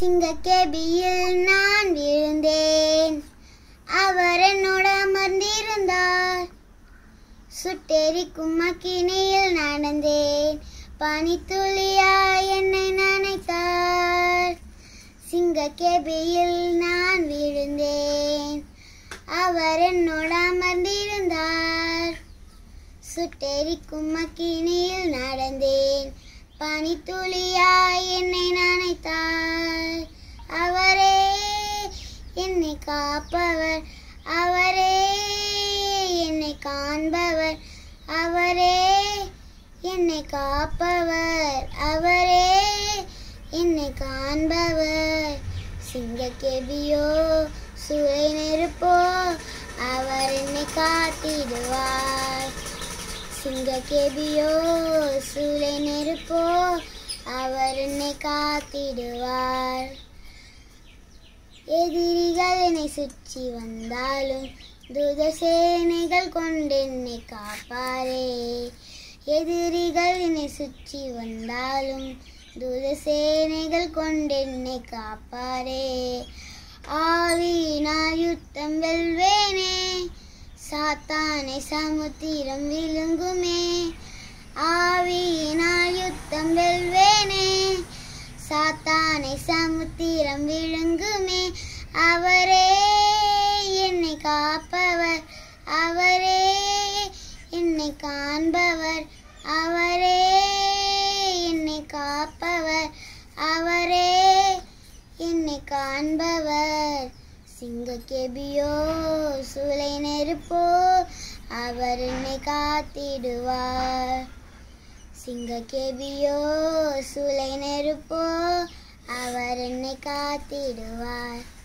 சிங்கக்கேபியில் நான் விழுந்தேன் அவர் என்னோட அமர்ந்திருந்தார் சுட்டெரிக்கும் மக்கினியில் நடந்தேன் பனித்துளியா என்னை நனைத்தார் சிங்கக்கேபியில் நான் விழுந்தேன் அவர் என்னோட அமர்ந்திருந்தார் சுட்டெரிக்கும் மக்கினியில் நடந்தேன் பனித்துளியாய் என்னை நனைத்தார் அவரே என்னை காப்பவர் அவரே என்னை காண்பவர் அவரே என்னை காப்பவர் அவரே என்னை காண்பவர் சிங்கக்கெபியோ சுரை நெருப்போ அவர் என்னை காத்திடுவார் சிங்கக்கெபியோ சூளை நெருப்போ அவர் என்னை காத்திடுவார் எதிரிகள் என்னை சுற்றி வந்தாலும் தூத சேனைகள் கொண்டு என்னை காப்பாரே எதிரிகள் என்னை சுற்றி வந்தாலும் தூத சேனைகள் கொண்டு என்னை காப்பாரே ஆவியினால் யுத்தம் வெல்வேனே சாத்தானை சமுத்திரம் விழுங்குமே ஆவியினால் யுத்தம் வெல்வேனே சாத்தானை சமுத்திரம் விழுங்குமே அவரே என்னை காப்பவர் அவரே என்னை காண்பவர் அவரே என்னை காப்பவர் அவரே என்னை காண்பவர் சிங்கக்கெபியோ சூளை நெருப்போ அவர் என்னை காத்திடுவார் சிங்கக்கெபியோ சூளை நெருப்போ அவர் என்னை காத்திடுவார்